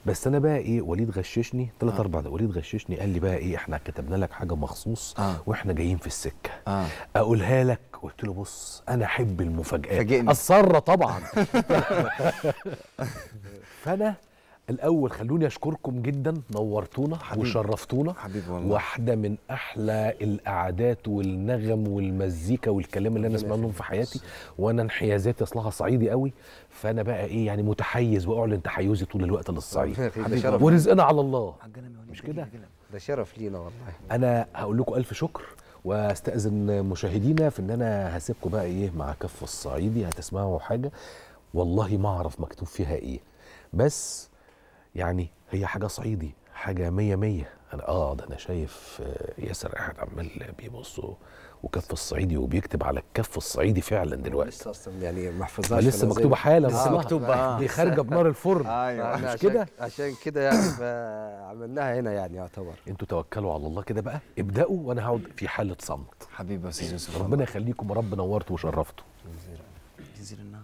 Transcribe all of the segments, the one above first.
بس انا بقى ايه وليد غششني ثلاث آه. اربع دقايق وليد غششني قال لي بقى ايه احنا كتبنا لك حاجه مخصوص آه. واحنا جايين في السكه اه اقولها لك قلت له بص انا احب المفاجآت فاجئني. السره طبعا فانا الاول خلوني اشكركم جدا نورتونا حبيبي. وشرفتونا حبيبي والله واحده من احلى القعدات والنغم والمزيكا والكلام اللي انا ربنا سمعتهم في حياتي وانا انحيازاتي اصلها صعيدي قوي فانا بقى ايه يعني متحيز واعلن تحيزي طول الوقت للصعيد ده شرف ورزقنا على الله عالجنم يا وليد، مش كده؟ عالجنم. ده شرف لينا والله انا هقول لكم الف شكر واستاذن مشاهدينا في ان انا هسيبكم بقى ايه مع كف الصعيدي هتسمعوا حاجه والله ما اعرف مكتوب فيها ايه بس يعني هي حاجه صعيدي حاجه مية مية انا اه ده انا شايف آه، ياسر قاعد عمال بيبص وكف الصعيدي وبيكتب على الكف الصعيدي فعلا دلوقتي لسه اصلا يعني ما ما حفظهاش لسه فأنا زي- مكتوبه حالا لسه آه. مكتوبة، آه. دي خارجه بنار الفرن ايوه فإحنا مش عشان- كده؟ عشان كده يعني عملناها هنا يعني يعتبر انتوا توكلوا على الله كده بقى ابداوا وانا هقعد في حاله صمت حبيبي يا استاذ يوسف ربنا يخليكم يا رب نورتوا وشرفتوا جزيل النعم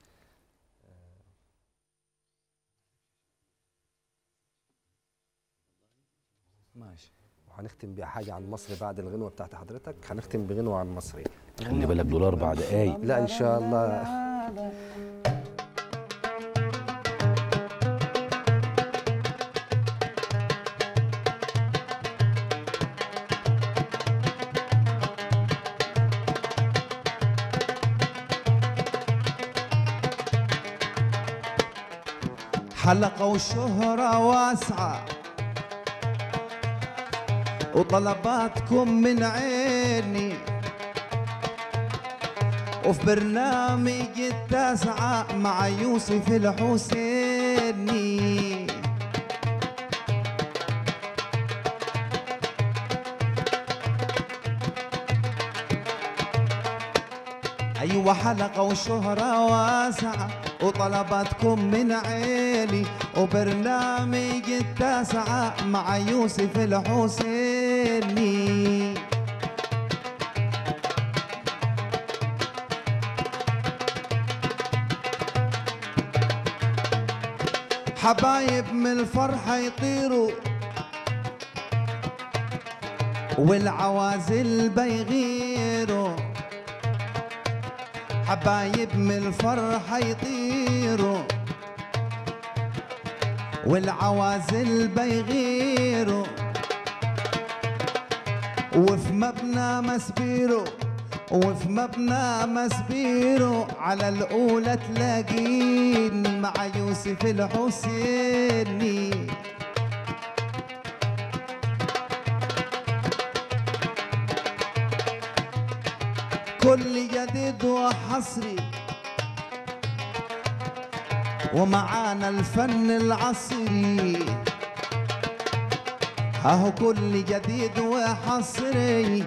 ماشي وهنختم بحاجه عن مصر بعد الغنوه بتاعت حضرتك هنختم بغنوه عن مصر يعني. خلي بالك دول اربع دقايق لا ان شاء الله حلقة وشهرة واسعة وطلباتكم من عيني وفي برنامج التاسعة مع يوسف الحسيني أيوة حلقة وشهرة واسعة وطلباتكم من عيني وبرنامج التاسعة مع يوسف الحسيني حبايب من الفرحة يطيروا والعوازل بيغيروا حبايب من الفرحة يطيروا والعوازل بيغيروا وفي مبنى مسبيرو وفي مبنى مسبيرو على الأولى تلاقيني مع يوسف الحسيني كل جديد وحصري ومعانا الفن العصري هاهو كل جديد وحصري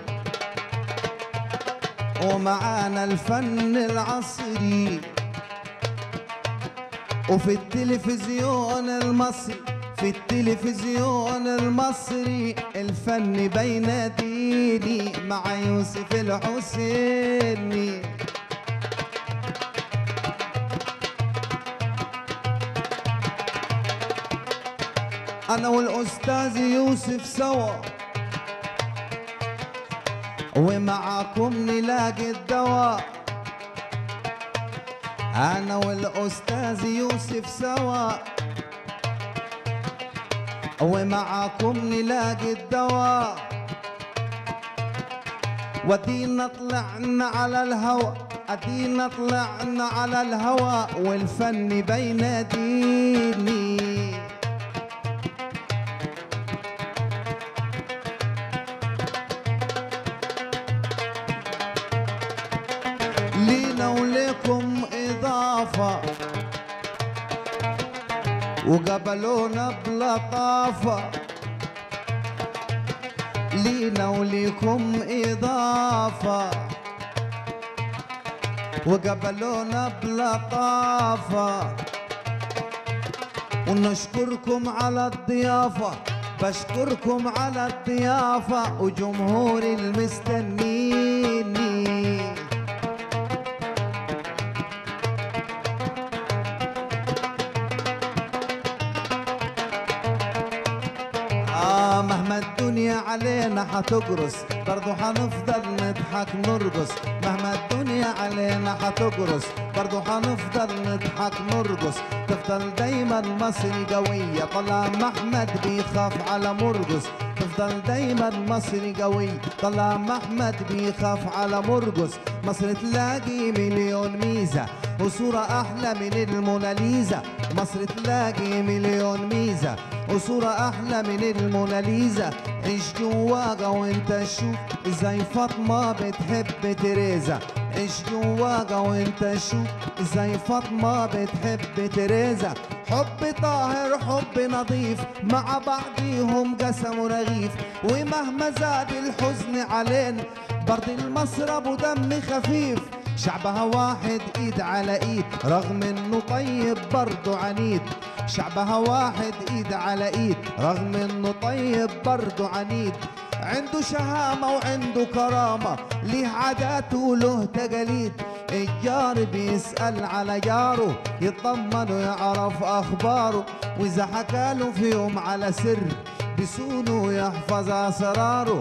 ومعانا الفن العصري وفي التلفزيون المصري في التلفزيون المصري الفن بيناديني مع يوسف الحسيني انا والاستاذ يوسف سوا ومعاكم نلاقي الدواء انا والاستاذ يوسف سوا ومعاكم نلاقي الدواء ودينا طلعنا على الهوى ادينا طلعنا على الهوى والفن بيناديني لينا ولكم إضافة وقبلونا بلطافة لينا وليكم إضافة وقبلونا بلطافة ونشكركم على الضيافة بشكركم على الضيافة وجمهوري المستنيني علينا حتقرص برضو حنفضل نضحك نرقص مهما الدنيا علينا حتقرص برضو حنفضل نضحك نرقص تفضل دايما مصر قوية طالما احمد بيخاف على مرقص تفضل دايما مصر قوي طالما احمد بيخاف على مرقص مصر تلاقي مليون ميزة وصورة أحلى من الموناليزا مصر تلاقي مليون ميزة وصورة أحلى من الموناليزا عيش جواها وانت شوف ازاي فاطمة بتحب تريزا عيش جواها وانت شوف ازاي فاطمة بتحب تريزا حب طاهر حب نظيف مع بعضيهم قسموا رغيف ومهما زاد الحزن علينا برد المصر ابو دم خفيف شعبها واحد ايد على ايد رغم انه طيب برضه عنيد شعبها واحد ايد على ايد رغم انه طيب برضه عنيد عنده شهامة وعنده كرامة ليه عادات وله تقاليد الجار بيسأل على جاره يطمن ويعرف أخباره وإذا حكاله في يوم على سر بسونه يحفظ أسراره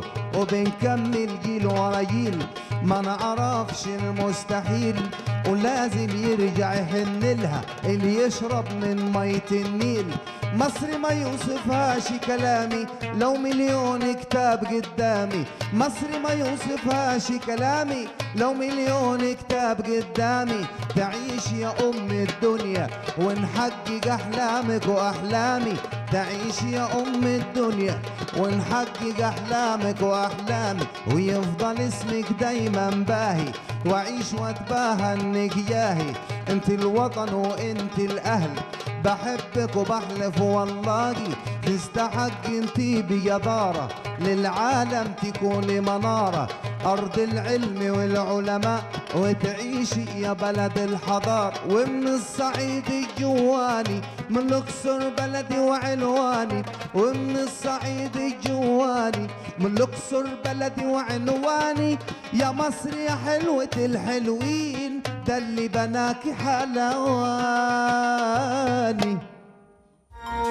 وبنكمل جيل ورا جيل ما نعرفش المستحيل ولازم يرجع يحن لها اللي يشرب من مية النيل مصر ما يوصفهاش كلامي لو مليون كتاب قدامي مصر ما يوصفهاش كلامي لو مليون كتاب قدامي تعيش يا أم الدنيا ونحقق أحلامك وأحلامي تعيش يا أم الدنيا ونحقق أحلامك وأحلامي ويفضل اسمك دايما باهي وأعيش وأتباهى إنك جاهي أنت الوطن وأنت الأهل بحبك وبحلف والله تستحق انتي بجدارة للعالم تكوني منارة أرض العلم والعلماء وتعيشي يا بلد الحضار ومن الصعيد الجواني من الأقصر بلدي وعنواني ومن الصعيد الجواني من الأقصر بلدي وعنواني يا مصر يا حلوة الحلوين ده اللي بناكي حلواني